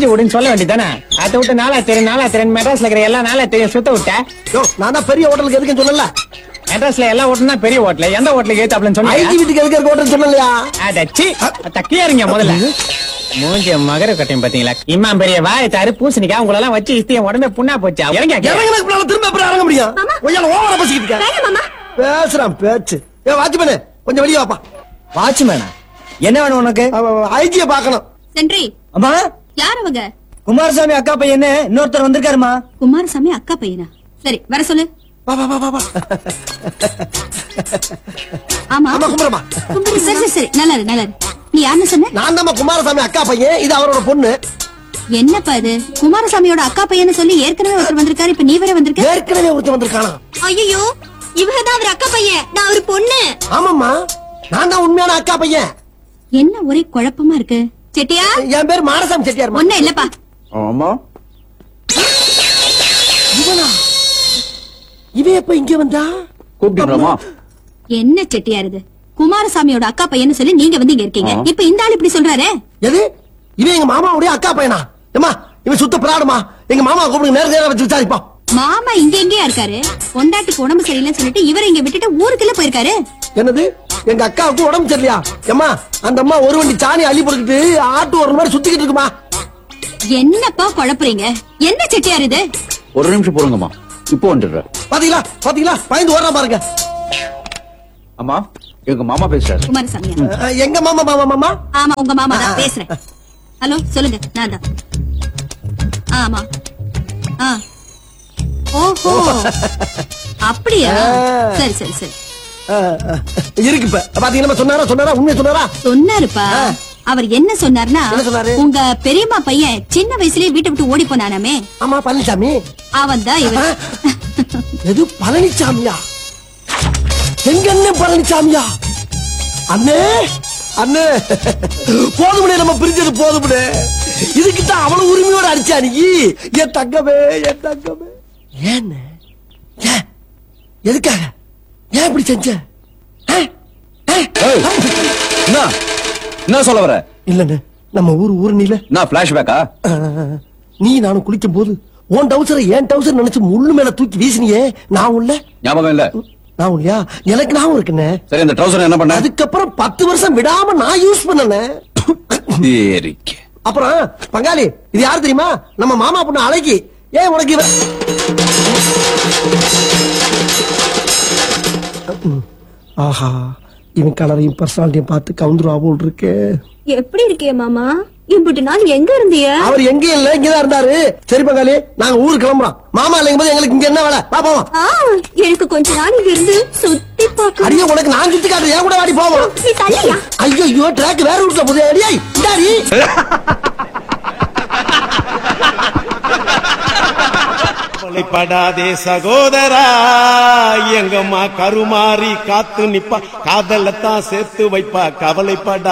மூஞ்சி விடுன்னு சொல்ல வேண்டியதானே அதை விட்டு நாளா தெரியும் நாளா தெரியும் மெட்ராஸ்ல இருக்கிற எல்லா நாளா தெரியும் சுத்த விட்ட யோ நான் தான் பெரிய ஹோட்டலுக்கு எதுக்குன்னு சொன்னல மெட்ராஸ்ல எல்லா ஹோட்டலும் தான் பெரிய ஹோட்டல் எந்த ஹோட்டலுக்கு ஏத்தாப்லன்னு ஐடி சொன்னீங்க வீட்டுக்கு எதுக்கு இருக்க ஹோட்டல் சொன்னலையா அடச்சி தக்கியா இருங்க முதல்ல மூஞ்சிய மகர கட்டையும் பாத்தீங்களா இம்மா பெரிய வாய் தாரு பூசணிக்கா உங்களை எல்லாம் வச்சு இஸ்தி என் உடம்பே புண்ணா போச்சா இறங்க இறங்கினதுக்கு பின்னால திரும்ப எப்படி இறங்க முடியும் ஒய்யால ஓவரா பேசிக்கிட்டு இருக்க. பேசுறான் பேச்சு ஏ வாட்ச்மேனு கொஞ்சம் வெளியே வாப்பா வாட்ச்மேனா என்ன வேணும் உனக்கு ஐஜிய பாக்கணும் சென்றி அம்மா யார் அவங்க குமாரசாமி அக்கா பையன்னு இன்னொருத்தர் வந்திருக்காருமா குமாரசாமி அக்கா பையனா சரி வர சொல்லு வா வா வா வா வா ஆமா ஆமா குமரமா சரி சரி சரி நல்லா இரு நல்லா இரு நீ யாருன்னு சொன்ன நான் தான் குமாரசாமி அக்கா பையன் இது அவரோட பொண்ணு என்னப்பா இது குமாரசாமியோட அக்கா பையன்னு சொல்லி ஏற்கனவே ஒருத்தர் வந்திருக்காரு இப்ப நீ வேற வந்திருக்க ஏற்கனவே ஒருத்தன் வந்திருக்கானா ஐயோ இவங்க தான் அவர் அக்கா பையன் நான் ஒரு பொண்ணு ஆமாம்மா நான் தான் உண்மையான அக்கா பையன் என்ன ஒரே குழப்பமா இருக்கு செட்டியா என் பேர் மாரசாமி செட்டியார் ஒண்ணு இல்லப்பா ஆமா இவனா இவன் எப்ப இங்க வந்தா கூப்பிட்டீங்களாமா என்ன செட்டியார் இது குமாரசாமியோட அக்கா பையன்னு சொல்லி நீங்க வந்து இங்க இருக்கீங்க இப்ப இந்த ஆள் இப்படி சொல்றாரே எது இவன் எங்க மாமாவுடைய அக்கா பையனா ஏமா இவன் சுத்த பிராடுமா எங்க மாமா கூப்பிடுங்க நேரம் நேரம் வச்சு விசாரிப்போம் மாமா இங்க எங்கேயா இருக்காரு பொண்டாட்டிக்கு உடம்பு சரியில்லைன்னு சொல்லிட்டு இவரை இங்க விட்டுட்டு ஊருக்குள்ள போயிருக்காரு என்னது எங்க அக்காவுக்கு உடம்பு சரியில்லையா ஏமா அந்த அம்மா ஒரு வண்டி சாணி அள்ளி போட்டுக்கிட்டு ஆட்டு ஒரு மாதிரி சுத்திக்கிட்டு இருக்குமா என்னப்பா குழப்புறீங்க என்ன செட்டியார் இது ஒரு நிமிஷம் பொறுங்கம்மா இப்போ வந்துடுறேன் பாத்தீங்களா பாத்தீங்களா பயந்து ஓடுறா பாருங்க அம்மா எங்க மாமா பேசுறாரு குமாரசாமியா அஹ், எங்க மாமா மாமா மாமா ஆமா உங்க மாமா தான் பேசுறேன் ஹலோ சொல்லுங்க நான் தான் ஆமா ஆ ஓஹோ அப்படியா சரி சரி சரி அஹ், அஹ், இருக்கு இப்ப பாத்தீங்களா சொன்னாரா சொன்னாரா உண்மையை சொன்னாரா சொன்னாருப்பா அவர் என்ன சொன்னார்னா என்ன சொன்னாரு? உங்க பெரியம்மா பையன் சின்ன வயசுலயே வீட்டை விட்டு ஓடி போனானாமே ஆமா பழனிசாமி அவன் தான் இவர் எது பழனிசாமியா எங்க அண்ணன் பழனிசாமியா அண்ணே அண்ணே போதுமுடே நம்ம பிரிஞ்சது போதுமுடே இதுக்கு தான் அவ்வளவு உரிமையோட அடிச்சா நீ என் தங்கமே என் தங்கமே ஏன்னு ஏன் எதுக்காக ஏன் இப்படி செஞ்ச ஆ? ஆ? ஏய், என்ன என்ன சொல்ல வர இல்லண்ணே நம்ம ஊர் ஊர் நீல என்ன பிளாஷ்பேக்கா நீ நானும் குளிக்கும் போது உன் டவுசரை என் டவுசர் நினைச்சு முள்ளு மேல தூக்கி வீசினியே நான் உள்ள ஞாபகம் இல்ல நான் இல்லையா எனக்கு ஞாபகம் இருக்குண்ணே சரி இந்த ட்ரௌசர் என்ன பண்ண அதுக்கப்புறம் பத்து வருஷம் விடாம நான் யூஸ் பண்ணனே சரிக்கு அப்புறம் பங்காளி இது யார் தெரியுமா நம்ம மாமா பொண்ணு அழகி ஏன் உனக்கு இவ ஆஹா இவன் கலரையும் பர்சனாலிட்டியும் பார்த்து கவுந்துருவா போல் இருக்கு எப்படி இருக்கிய மாமா இப்படி நாள் எங்க இருந்திய அவர் எங்கேயும் இல்ல இங்கதான் இருந்தாரு சரி பங்காளி நாங்க ஊருக்கு கிளம்புறோம் மாமா இல்லைங்க போது எங்களுக்கு இங்க என்ன வேலை வா போவோம் ஆ, எனக்கு கொஞ்ச நாள் இங்க இருந்து சுத்தி பார்க்க அடியே உனக்கு நான் சுத்தி காட்டுறேன் என் கூட வாடி போவோம் நீ தள்ளியா ஐயோ ஐயோ ட்ராக் வேற ரூட்ல போகுது அடியே இந்தாடி கவலைப்படாதே சகோதரா எங்கம்மா கருமாறி காத்து நிப்பா காதலத்தான் சேர்த்து வைப்பா கவலைப்படா